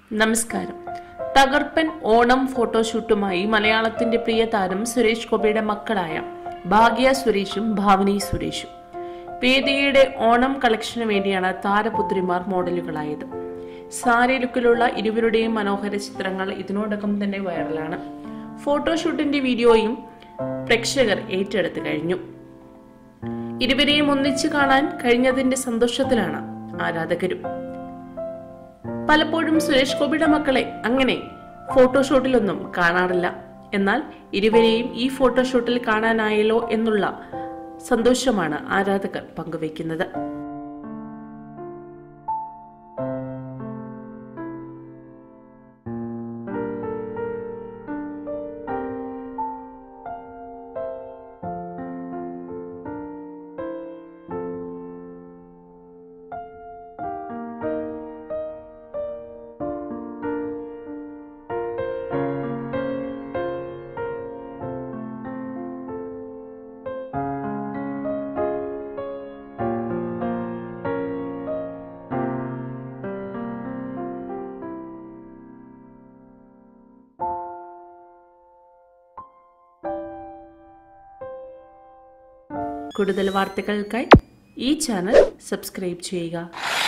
നമസ്കാരം തകർപ്പൻ ഓണം ഫോട്ടോഷൂട്ടുമായി മലയാളത്തിന്റെ പ്രിയ താരം സുരേഷ് ഗോപിയുടെ മക്കളായ ഭാഗ്യ സുരേഷും ഭാവനി സുരേഷും വേദികയുടെ ഓണം കളക്ഷന് വേണ്ടിയാണ് താരപുത്രിമാർ മോഡലുകളായത് സാരി ലുക്കിലുള്ള ഇരുവരുടെയും മനോഹര ചിത്രങ്ങൾ ഇതിനോടകം തന്നെ വൈറലാണ് ഫോട്ടോഷൂട്ടിന്റെ വീഡിയോയും പ്രേക്ഷകർ ഏറ്റെടുത്തു കഴിഞ്ഞു ഇരുവരെയും ഒന്നിച്ചു കാണാൻ കഴിഞ്ഞതിന്റെ സന്തോഷത്തിലാണ് ആരാധകരും പലപ്പോഴും സുരേഷ് ഗോപിയുടെ മക്കളെ അങ്ങനെ ഫോട്ടോഷൂട്ടിലൊന്നും കാണാറില്ല എന്നാൽ ഇരുവരെയും ഈ ഫോട്ടോഷൂട്ടിൽ കാണാനായല്ലോ എന്നുള്ള സന്തോഷമാണ് ആരാധകർ പങ്കുവയ്ക്കുന്നത് കൂടുതൽ വാർത്തകൾക്കായി ഈ ചാനൽ സബ്സ്ക്രൈബ് ചെയ്യുക